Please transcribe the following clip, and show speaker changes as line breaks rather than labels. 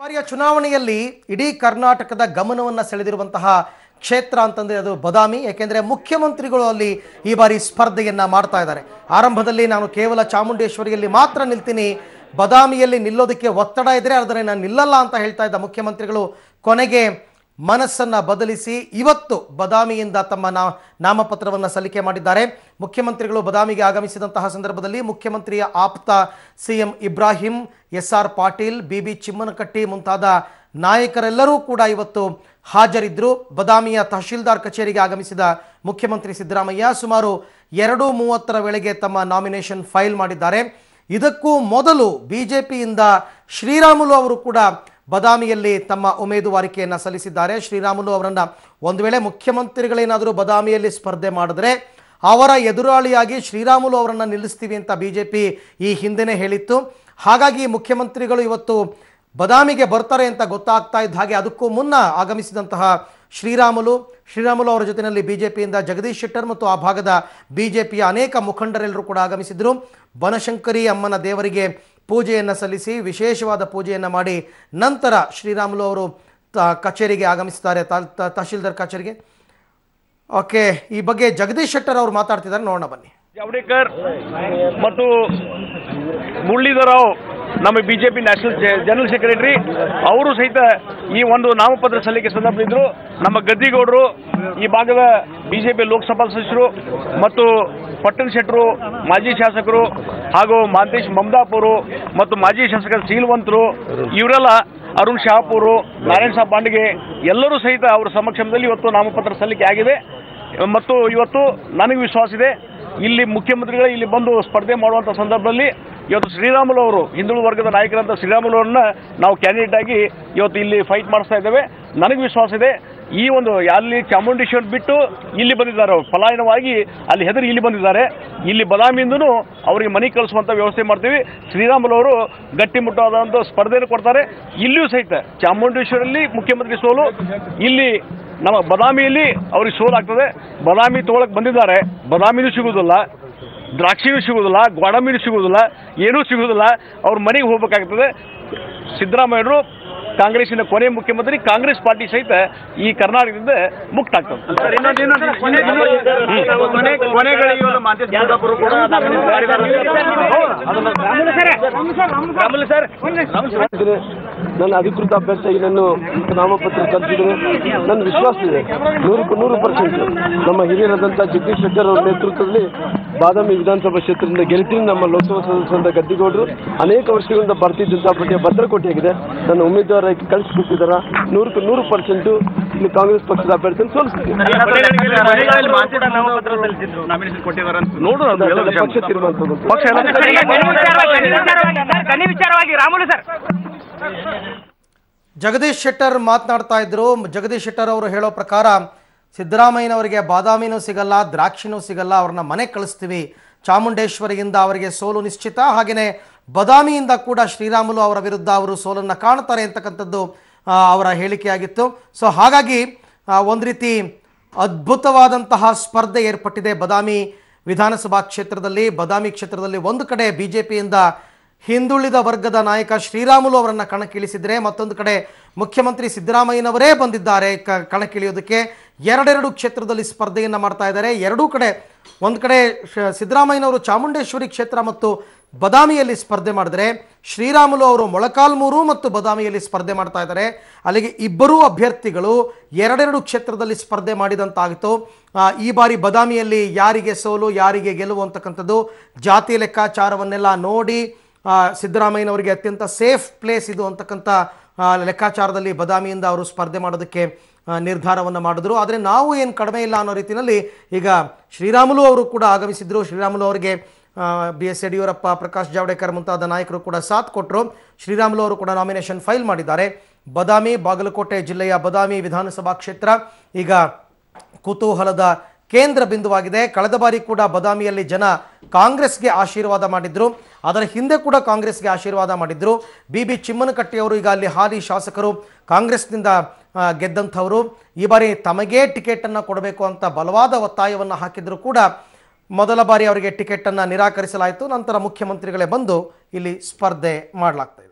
ಬಾರಿಯ ಚುನಾವಣೆಯಲ್ಲಿ ಇಡೀ ಕರ್ನಾಟಕದ ಗಮನವನ್ನು ಸೆಳೆದಿರುವಂತಹ ಕ್ಷೇತ್ರ ಅಂತಂದ್ರೆ ಅದು ಬದಾಮಿ ಯಾಕೆಂದ್ರೆ ಮುಖ್ಯಮಂತ್ರಿಗಳು ಅಲ್ಲಿ ಈ ಬಾರಿ ಸ್ಪರ್ಧೆಯನ್ನ ಮಾಡ್ತಾ ಇದ್ದಾರೆ ಆರಂಭದಲ್ಲಿ ನಾನು ಕೇವಲ ಚಾಮುಂಡೇಶ್ವರಿಯಲ್ಲಿ ಮಾತ್ರ ನಿಲ್ತೀನಿ ಬದಾಮಿಯಲ್ಲಿ ನಿಲ್ಲೋದಕ್ಕೆ ಒತ್ತಡ ಇದ್ರೆ ಆದರೆ ನಾನು ನಿಲ್ಲಲ್ಲ ಅಂತ ಹೇಳ್ತಾ ಇದ್ದ ಮುಖ್ಯಮಂತ್ರಿಗಳು ಕೊನೆಗೆ ಮನಸ್ಸನ್ನ ಬದಲಿಸಿ ಇವತ್ತು ಬದಾಮಿಯಿಂದ ತಮ್ಮ ನಾ ನಾಮಪತ್ರವನ್ನು ಸಲ್ಲಿಕೆ ಮಾಡಿದ್ದಾರೆ ಮುಖ್ಯಮಂತ್ರಿಗಳು ಬದಾಮಿಗೆ ಆಗಮಿಸಿದಂತಹ ಸಂದರ್ಭದಲ್ಲಿ ಮುಖ್ಯಮಂತ್ರಿಯ ಆಪ್ತ CM Ibrahim S R Patil B B Chimmanakatti ಮುಂತಾದ ನಾಯಕರೆಲ್ಲರೂ ಕೂಡ ಇವತ್ತು ಹಾಜರಿದ್ದರು ಬದಾಮಿಯ ತಹಶೀಲ್ದಾರ್ ಕಚೇರಿಗೆ ಆಗಮಿಸಿದ ಮುಖ್ಯಮಂತ್ರಿ ಸಿದ್ದರಾಮಯ್ಯ ಸುಮಾರು ಎರಡು ಮೂವತ್ತರ ವೇಳೆಗೆ ತಮ್ಮ ನಾಮಿನೇಷನ್ ಫೈಲ್ ಮಾಡಿದ್ದಾರೆ ಇದಕ್ಕೂ ಮೊದಲು ಬಿಜೆಪಿಯಿಂದ ಶ್ರೀರಾಮುಲು ಅವರು ಕೂಡ ಬದಾಮಿಯಲ್ಲಿ ತಮ್ಮ ಉಮೇದುವಾರಿಕೆಯನ್ನು ಸಲ್ಲಿಸಿದ್ದಾರೆ ಶ್ರೀರಾಮುಲು ಅವರನ್ನ ಒಂದು ವೇಳೆ ಮುಖ್ಯಮಂತ್ರಿಗಳೇನಾದರೂ ಬದಾಮಿಯಲ್ಲಿ ಸ್ಪರ್ಧೆ ಮಾಡಿದ್ರೆ ಅವರ ಎದುರಾಳಿಯಾಗಿ ಶ್ರೀರಾಮುಲು ಅವರನ್ನು ನಿಲ್ಲಿಸ್ತೀವಿ ಅಂತ ಬಿಜೆಪಿ ಈ ಹಿಂದೆನೇ ಹೇಳಿತ್ತು ಹಾಗಾಗಿ ಮುಖ್ಯಮಂತ್ರಿಗಳು ಇವತ್ತು ಬದಾಮಿಗೆ ಬರ್ತಾರೆ ಅಂತ ಗೊತ್ತಾಗ್ತಾ ಇದ್ದ ಹಾಗೆ ಅದಕ್ಕೂ ಮುನ್ನ ಆಗಮಿಸಿದಂತಹ ಶ್ರೀರಾಮುಲು ಶ್ರೀರಾಮುಲು ಅವರ ಜೊತೆಯಲ್ಲಿ ಬಿಜೆಪಿಯಿಂದ ಜಗದೀಶ್ ಶೆಟ್ಟರ್ ಮತ್ತು ಆ ಭಾಗದ ಬಿಜೆಪಿಯ ಅನೇಕ ಮುಖಂಡರೆಲ್ಲರೂ ಕೂಡ ಆಗಮಿಸಿದ್ರು ಬನಶಂಕರಿ ಅಮ್ಮನ ದೇವರಿಗೆ ಪೂಜೆಯನ್ನು ಸಲ್ಲಿಸಿ ವಿಶೇಷವಾದ ಪೂಜೆಯನ್ನು ಮಾಡಿ ನಂತರ ಶ್ರೀರಾಮುಲು ಅವರು ತ- ಕಚೇರಿಗೆ ಆಗಮಿಸಿದ್ದಾರೆ ತಾ- ತ- ತಹಶೀಲ್ದಾರ್ ಕಚೇರಿಗೆ ಓಕೆ ಈ ಬಗ್ಗೆ ಜಗದೀಶ್ ಶೆಟ್ಟರ್ ಅವರು ಮಾತಾಡ್ತಿದ್ದಾರೆ ನೋಡೋಣ ಬನ್ನಿ
ಜಾವಡೇಕರ್ ಮತ್ತು ಮುರಳೀಧರರಾವ್ ನಮ್ಮ B J P national general secretary ಅವರು ಸಹಿತ ಈ ಒಂದು ನಾಮಪತ್ರ ಸಲ್ಲಿಕೆ ಸಂದರ್ಭದಲ್ಲಿದ್ದರು ನಮ್ಮ ಗದ್ದಿಗೌಡರು ಈ ಭಾಗದ ಬಿ ಜೆ ಪಿ ಲೋಕಸಭಾ ಸದಸ್ಯರು ಮತ್ತು ಪಟ್ಟಣ ಶೆಟ್ಟರು ಮಾಜಿ ಶಾಸಕರು ಹಾಗೂ ಮಾಂತೇಶ್ ಮಮದಾಪುರು ಮತ್ತು ಮಾಜಿ ಶಾಸಕ ಶೀಲವಂತರು ಇವರೆಲ್ಲ ಅರುಣ್ ಶಹಾಪುರು ನಾರಾಯಣ ಸಾಬ್ ಬಾಂಡ್ಗೆ ಎಲ್ಲರೂ ಸಹಿತ ಅವರ ಸಮಕ್ಷಮದಲ್ಲಿ ಇವತ್ತು ನಾಮಪತ್ರ ಸಲ್ಲಿಕೆ ಆಗಿದೆ ಮತ್ತು ಇವತ್ತು ನನಗೆ ವಿಶ್ವಾಸ ಇದೆ ಇಲ್ಲಿ ಮುಖ್ಯಮಂತ್ರಿಗಳು ಇಲ್ಲಿ ಬಂದು ಸ್ಪರ್ಧೆ ಮಾಡುವಂಥ ಸಂದರ್ಭದಲ್ಲಿ ಇವತ್ತು ಶ್ರೀರಾಮುಲು ಅವರು ಹಿಂದುಳಿದ ವರ್ಗದ ನಾಯಕರಂತ ಶ್ರೀರಾಮುಲು ಅವ್ರನ್ನ ನಾವು ಕ್ಯಾಂಡಿಡೇಟ್ ಆಗಿ ಇವತ್ತು ಇಲ್ಲಿ ಫೈಟ್ ಮಾಡಿಸ್ತಾ ಇದ್ದೇವೆ ನನಗೆ ವಿಶ್ವಾಸ ಇದೆ ಈ ಒಂದು ಅಲ್ಲಿ ಚಾಮುಂಡೇಶ್ವರಿ ಬಿಟ್ಟು ಇಲ್ಲಿ ಬಂದಿದ್ದಾರೆ ಅವ್ರು ಪಲಾಯನವಾಗಿ ಅಲ್ಲಿ ಹೆದರಿ ಇಲ್ಲಿ ಬಂದಿದ್ದಾರೆ ಇಲ್ಲಿ ಬದಾಮಿಯಿಂದನೂ ಅವರಿಗೆ ಮನೆ ಕಳಿಸುವಂಥ ವ್ಯವಸ್ಥೆ ಮಾಡ್ತೀವಿ ಶ್ರೀರಾಮುಲು ಅವರು ಗಟ್ಟಿಮುಟ್ಟಾದ ಒಂದು ಸ್ಪರ್ಧೆಯನ್ನು ಕೊಡ್ತಾರೆ ಇಲ್ಲಿಯೂ ಸಹಿತ ಚಾಮುಂಡೇಶ್ವರಲ್ಲಿ ಮುಖ್ಯಮಂತ್ರಿ ಸೋಲು ಇಲ್ಲಿ ನಮ್ಮ ಬದಾಮಿಯಲ್ಲಿ ಅವ್ರಿಗೆ ಸೋಲಾಗ್ತದೆ ಬದಾಮಿ ತೊಗೊಳಕ್ಕೆ ಬಂದಿದ್ದಾರೆ ಬದಾಮಿನೂ ಸಿಗುವುದಿಲ್ಲ ದ್ರಾಕ್ಷಿನೂ ಸಿಗುವುದಿಲ್ಲ ಗೋಡಂಬಿನೂ ಸಿಗುವುದಿಲ್ಲ ಏನೂ ಸಿಗುವುದಿಲ್ಲ ಅವ್ರ ಮನೆಗೆ ಹೋಗ್ಬೇಕಾಗ್ತದೆ ಸಿದ್ದರಾಮಯ್ಯರು ಕಾಂಗ್ರೆಸ್ಸಿನ ಕೊನೆ ಮುಖ್ಯಮಂತ್ರಿ ಕಾಂಗ್ರೆಸ್ ಪಾರ್ಟಿ ಸಹಿತ ಈ ಕರ್ನಾಟಕದಿಂದ ಮುಕ್ತ ಆಗ್ತದೆ
ಇದ್ದೀನಿ. ನನ್ನ ಅಧಿಕೃತ ಅಭ್ಯರ್ಥಿಯಾಗಿ ನಾನು ನಾಮಪತ್ರ ಸಲ್ಲಿಸಿದ್ದೇನೆ ನನ್ನ ವಿಶ್ವಾಸ ಇದೆ ನೂರಕ್ಕೂ ನೂರು ಪರ್ಸೆಂಟ್ ನಮ್ಮ ಹಿರಿಯರಾದಂಥ ಜಗದೀಶ್ ಶೆಟ್ಟರ್ ಅವರ ನೇತೃತ್ವದಲ್ಲಿ ಬಾದಾಮಿ ವಿಧಾನಸಭಾ ಕ್ಷೇತ್ರದಿಂದ ಗೆಲ್ತೀನಿ ನಮ್ಮ ಲೋಕಸಭಾ ಸದಸ್ಯರಾದ ಗದ್ದಿಗೌಡರು ಅನೇಕ ವರ್ಷಗಳಿಂದ ಭಾರತೀಯ ಜನತಾ ಪಾರ್ಟಿಯ ಭದ್ರಕೋಟೆಯಾಗಿದೆ ನನ್ನ ಉಮೇದುವಾರಾಗಿ ಕಳಿಸಿಕೊಟ್ಟಿದ್ದಾರೆ ನೂರಕ್ಕೂ ನೂರು ಪರ್ಸೆಂಟು ಇಲ್ಲಿ ಕಾಂಗ್ರೆಸ್ ಪಕ್ಷದ ಅಭ್ಯರ್ಥಿಯನ್ನು ಸೋಲಿಸ್ತೀನಿ
ನೋಡು ಅದು ಎಲ್ಲ ವಿಷಯ.
ಪಕ್ಷ ತೀರ್ಮಾನ ತಗೊಂಡು
ಪಕ್ಷ ಎಲ್ಲ
ಗಣಿ ವಿಚಾರವಾಗಿ ರಾಮುಲು ಸರ್
ಜಗದೀಶ್ ಶೆಟ್ಟರ್ ಮಾತನಾಡ್ತಾ ಇದ್ರು ಜಗದೀಶ್ ಶೆಟ್ಟರ್ ಅವರು ಹೇಳೋ ಪ್ರಕಾರ ಸಿದ್ದರಾಮಯ್ಯನವರಿಗೆ ಬಾದಾಮಿನೂ ಸಿಗಲ್ಲ ದ್ರಾಕ್ಷಿನೂ ಸಿಗಲ್ಲ ಅವ್ರನ್ನ ಮನೆ ಕಳಿಸ್ತೀವಿ ಚಾಮುಂಡೇಶ್ವರಿಯಿಂದ ಅವರಿಗೆ ಸೋಲು ನಿಶ್ಚಿತ ಹಾಗೆಯೇ ಬದಾಮಿಯಿಂದ ಕೂಡ ಶ್ರೀರಾಮುಲು ಅವರ ವಿರುದ್ಧ ಅವರು ಸೋಲನ್ನು ಕಾಣ್ತಾರೆ ಅಂತಕ್ಕಂಥದ್ದು ಆ, ಅವರ ಹೇಳಿಕೆಯಾಗಿತ್ತು ಸೊ ಹಾಗಾಗಿ ಆ, ಒಂದು ರೀತಿ ಅದ್ಭುತವಾದಂತಹ ಸ್ಪರ್ಧೆ ಏರ್ಪಟ್ಟಿದೆ ಬದಾಮಿ ವಿಧಾನಸಭಾ ಕ್ಷೇತ್ರದಲ್ಲಿ ಬದಾಮಿ ಕ್ಷೇತ್ರದಲ್ಲಿ ಒಂದು ಕಡೆ ಬಿ ಜೆ ಪಿಯಿಂದ ಹಿಂದುಳಿದ ವರ್ಗದ ನಾಯಕ ಶ್ರೀರಾಮುಲು ಅವರನ್ನು ಕಣಕ್ಕಿಳಿಸಿದರೆ ಮತ್ತೊಂದು ಕಡೆ ಮುಖ್ಯಮಂತ್ರಿ ಸಿದ್ದರಾಮಯ್ಯನವರೇ ಬಂದಿದ್ದಾರೆ ಕ ಕಣಕ್ಕಿಳಿಯೋದಕ್ಕೆ ಎರಡೆರಡು ಕ್ಷೇತ್ರದಲ್ಲಿ ಸ್ಪರ್ಧೆಯನ್ನು ಮಾಡ್ತಾ ಇದ್ದಾರೆ ಎರಡೂ ಕಡೆ ಒಂದು ಕಡೆ ಶ- ಸಿದ್ದರಾಮಯ್ಯನವರು ಚಾಮುಂಡೇಶ್ವರಿ ಕ್ಷೇತ್ರ ಮತ್ತು ಬದಾಮಿಯಲ್ಲಿ ಸ್ಪರ್ಧೆ ಮಾಡಿದರೆ ಶ್ರೀರಾಮುಲು ಅವರು ಮೊಳಕಾಲ್ಮೂರು ಮತ್ತು ಬದಾಮಿಯಲ್ಲಿ ಸ್ಪರ್ಧೆ ಮಾಡ್ತಾ ಇದ್ದಾರೆ ಅಲ್ಲಿಗೆ ಇಬ್ಬರೂ ಅಭ್ಯರ್ಥಿಗಳು ಎರಡೆರಡು ಕ್ಷೇತ್ರದಲ್ಲಿ ಸ್ಪರ್ಧೆ ಮಾಡಿದಂತಾಗಿತ್ತು ಆ, ಈ ಬಾರಿ ಬದಾಮಿಯಲ್ಲಿ ಯಾರಿಗೆ ಸೋಲು ಯಾರಿಗೆ ಗೆಲುವು ಅಂತಕ್ಕಂಥದ್ದು ಜಾತಿ ಲೆಕ್ಕಾಚಾರವನ್ನೆಲ್ಲ ನೋಡಿ ಆ, ಸಿದ್ದರಾಮಯ್ಯನವರಿಗೆ ಅತ್ಯಂತ ಸೇಫ್ ಪ್ಲೇಸ್ ಇದು ಅಂತಕ್ಕಂಥ ಆ, ಲೆಕ್ಕಾಚಾರದಲ್ಲಿ ಬದಾಮಿಯಿಂದ ಅವರು ಸ್ಪರ್ಧೆ ಮಾಡೋದಕ್ಕೆ ಆ, ನಿರ್ಧಾರವನ್ನು ಮಾಡಿದ್ರು ಆದರೆ ನಾವು ಏನು ಕಡಿಮೆ ಇಲ್ಲ ಅನ್ನೋ ರೀತಿಯಲ್ಲಿ ಈಗ ಶ್ರೀರಾಮುಲು ಅವರು ಕೂಡ ಆಗಮಿಸಿದ್ರು ಶ್ರೀರಾಮುಲು ಅವರಿಗೆ ಬಿ ಎಸ್ ಯಡಿಯೂರಪ್ಪ ಪ್ರಕಾಶ್ ಜಾವಡೇಕರ್ ಮುಂತಾದ ನಾಯಕರು ಕೂಡ ಸಾಥ್ ಕೊಟ್ಟರು ಶ್ರೀರಾಮುಲು ಅವರು ಕೂಡ ನಾಮಿನೇಷನ್ ಫೈಲ್ ಮಾಡಿದ್ದಾರೆ ಬದಾಮಿ ಬಾಗಲಕೋಟೆ ಜಿಲ್ಲೆಯ ಬದಾಮಿ ವಿಧಾನಸಭಾ ಕ್ಷೇತ್ರ ಈಗ ಕುತೂಹಲದ ಕೇಂದ್ರ ಬಿಂದುವಾಗಿದೆ ಕಳೆದ ಬಾರಿ ಕೂಡ ಬದಾಮಿಯಲ್ಲಿ ಜನ ಕಾಂಗ್ರೆಸ್ಗೆ ಆಶೀರ್ವಾದ ಮಾಡಿದ್ರು ಅದರ ಹಿಂದೆ ಕೂಡ ಕಾಂಗ್ರೆಸ್ಗೆ ಆಶೀರ್ವಾದ ಮಾಡಿದ್ರು ಬಿ ಬಿ ಚಿಮ್ಮನಕಟ್ಟಿಯವರು ಈಗ ಅಲ್ಲಿ ಹಾಲಿ ಶಾಸಕರು ಕಾಂಗ್ರೆಸ್ನಿಂದ ಆ, ಗೆದ್ದಂಥವರು ಈ ಬಾರಿ ತಮಗೇ ಟಿಕೆಟನ್ನು ಕೊಡಬೇಕು ಅಂತ ಬಲವಾದ ಒತ್ತಾಯವನ್ನು ಹಾಕಿದ್ರು ಕೂಡ ಮೊದಲ ಬಾರಿ ಅವರಿಗೆ ಟಿಕೆಟನ್ನು ನಿರಾಕರಿಸಲಾಯಿತು ನಂತರ ಮುಖ್ಯಮಂತ್ರಿಗಳೇ ಬಂದು ಇಲ್ಲಿ ಸ್ಪರ್ಧೆ ಮಾಡಲಾಗ್ತಾ ಇದೆ